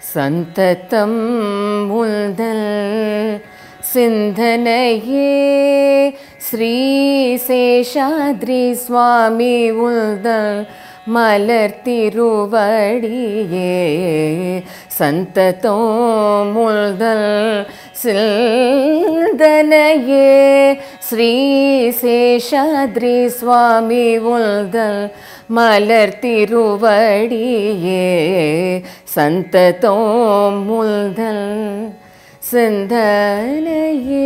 சந்ததம் முல்தல் சிந்தனையே ஸ்ரீ சேஷாத்ரி சுவாமி உல்தல் மலர் திருவடியே சந்ததம் முல்தல் சிந்தனையே ஸ்ரீ சேஷாத்ரி சுவாமி உல்தல் மலர் திருவடியே சந்ததோம் முல்தல் சிந்தனையே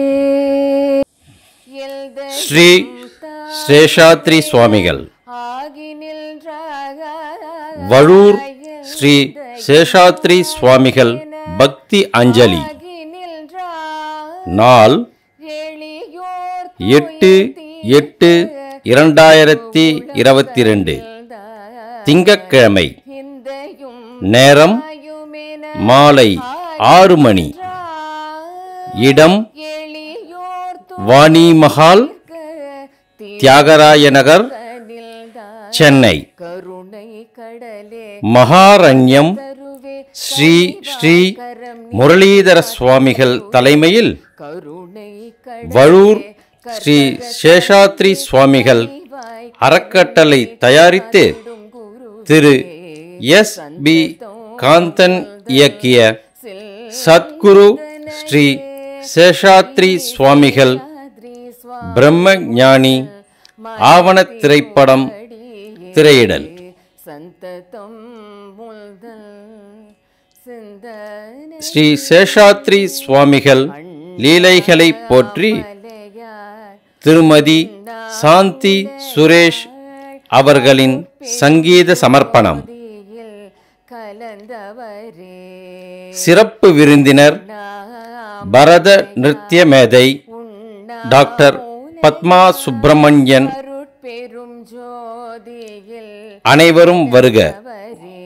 ஸ்ரீ சேஷாத்ரி சுவாமிகள் ஆகி நின்ற வழூர் ஸ்ரீ சேஷாத்ரி சுவாமிகள் பக்தி அஞ்சலி ஆகி நின்றார் நாள் எளியோர் எட்டு எட்டு இரண்டாயிரத்தி இருபத்தி ரெண்டு திங்கட்கிழமை ஹிந்தையும் நேரம் ஆயுமென மாலை ஆறு மணி இடம் எளியோர் வாணி மஹால் தியாகராய நகர் துணில்தான் சென்னை கருணை கடலே மகாரண்யம் தருவே ஸ்ரீ ஸ்ரீ முரளீதர சுவாமிகள் தலைமையில் கருணை வழூர் ஸ்ரீ சேஷாத்ரி சுவாமிகள் அறக்கட்டளை தயாரித்து திரு எஸ் பி காந்தன் இயக்கிய சத்குரு ஸ்ரீ சேஷாத்ரி சுவாமிகள் பிரம்ம ஞானி ஆவணத் திரைப்படம் திரையிடல் சந்ததம் முல்தல் சிந்தனை ஸ்ரீ சேஷாத்ரி சுவாமிகள் லீலைகளை போற்றி மலையார் திருமதி சாந்தி சுரேஷ் அவர்களின் சங்கீத சமர்ப்பணம் மதியில் கலந்தவரே சிறப்பு விருந்தினர் நாம் பரத நிருத்திய மேதை உண்ணா டாக்டர் பத்மா சுப்பிரமணியன் அருட்பெரும் ஜோதியில் அனைவரும் வருக அவரே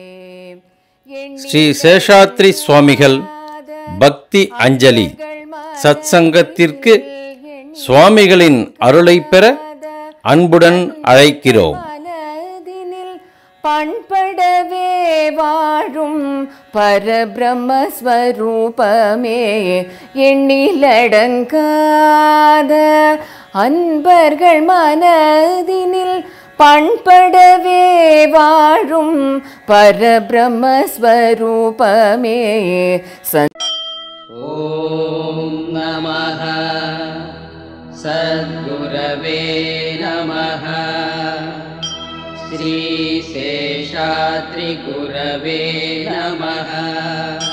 ஸ்ரீ சேஷாத்ரி சுவாமிகள் பக்தி அஞ்சலி சத்சங்கத்திற்கு சுவாமிகளின் அருளை பெற அன்புடன் அழைக்கிறோம் மனதினில் பண்படவே வாழும் பரபிரம்மஸ்வரூபமே எண்ணிலடங்காத அன்பர்கள் மனதினில் பண்படவே வாழும் பரபிரம்மஸ்வரூபமே ச ॐ नमः सद्गुरवे नमः श्रीशेषाद्रिगुरवे नमः